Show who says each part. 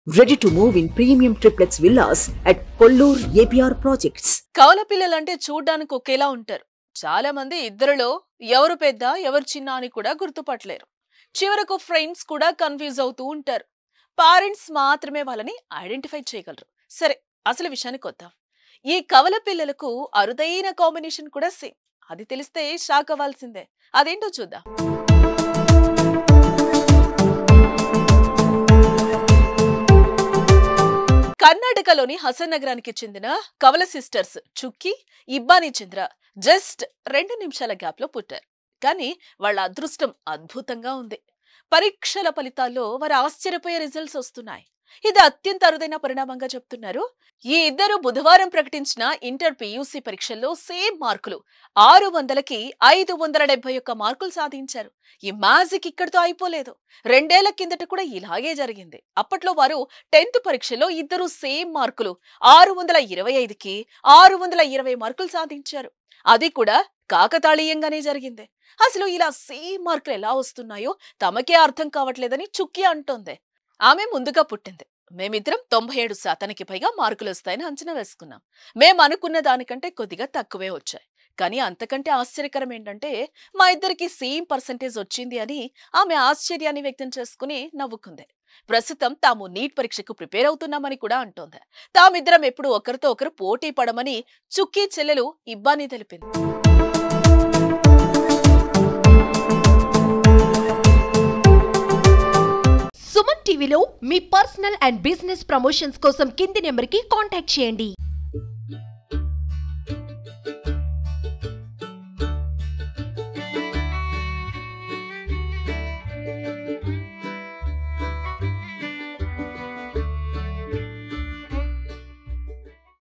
Speaker 1: Ready to move in premium triplex villas at Kollur APR Projects.
Speaker 2: కవల పిల్లలంటే చూడ్డానికి ఒకేలా ఉంటారు చాలా మంది ఇద్దరిలో ఎవరు పెద్ద ఎవరు చిన్న అని కూడా గుర్తుపట్టలేరు చివరకు ఫ్రెండ్స్ కూడా కన్ఫ్యూజ్ అవుతూ ఉంటారు పేరెంట్స్ మాత్రమే వాళ్ళని ఐడెంటిఫై చేయగలరు సరే అసలు విషయానికి వద్దాం ఈ కవల పిల్లలకు అరుదైన కాంబినేషన్ కూడా సేమ్ అది తెలిస్తే షాక్ అవ్వాల్సిందే అదేంటో చూద్దాం కర్ణాటకలోని హసన్ నగరానికి చెందిన కవల సిస్టర్స్ చుక్కి ఇబ్బాని చంద్ర జస్ట్ రెండు నిమిషాల గ్యాప్ లో పుట్టారు కానీ వాళ్ళ అదృష్టం అద్భుతంగా ఉంది పరీక్షల ఫలితాల్లో వారు ఆశ్చర్యపోయే రిజల్ట్స్ వస్తున్నాయి ఇది అత్యంత అరుదైన పరిణామంగా చెప్తున్నారు ఈ ఇద్దరు బుధవారం ప్రకటించిన ఇంటర్ పియూసీ పరీక్షల్లో సేమ్ మార్కులు ఆరు వందలకి ఐదు వందల డెబ్బై ఒక్క మార్కులు సాధించారు ఈ మ్యాజిక్ ఇక్కడితో అయిపోలేదు రెండేళ్ల కిందట కూడా ఇలాగే జరిగింది అప్పట్లో వారు టెన్త్ పరీక్షలో ఇద్దరు సేమ్ మార్కులు ఆరు వందల ఇరవై ఐదుకి ఆరు వందల ఇరవై మార్కులు సాధించారు అది కూడా కాకతాళీయంగానే జరిగింది అసలు ఇలా సేమ్ మార్కులు ఎలా వస్తున్నాయో తమకే అర్థం కావట్లేదని చుక్కి అంటోంది ఆమె ముందుగా పుట్టింది మేమిద్దరం తొంభై ఏడు శాతానికి పైగా మార్కులు వస్తాయని అంచనా వేసుకున్నాం మేము అనుకున్న దానికంటే కొద్దిగా తక్కువే వచ్చాయి కానీ అంతకంటే ఆశ్చర్యకరం ఏంటంటే మా ఇద్దరికి సేమ్ పర్సంటేజ్ వచ్చింది అని ఆమె ఆశ్చర్యాన్ని వ్యక్తం చేసుకుని నవ్వుకుంది ప్రస్తుతం తాము నీట్ పరీక్షకు ప్రిపేర్ అవుతున్నామని కూడా అంటోంది తామిద్దరం ఎప్పుడు ఒకరితో ఒకరు పోటీ పడమని చుక్కీ చెల్లెలు ఇబ్బాని తెలిపింది
Speaker 3: సుమన్ టీవీలో మీ పర్సనల్ అండ్ బిజినెస్ ప్రమోషన్స్ కోసం కింది నెంబర్కి కాంటాక్ట్ చేయండి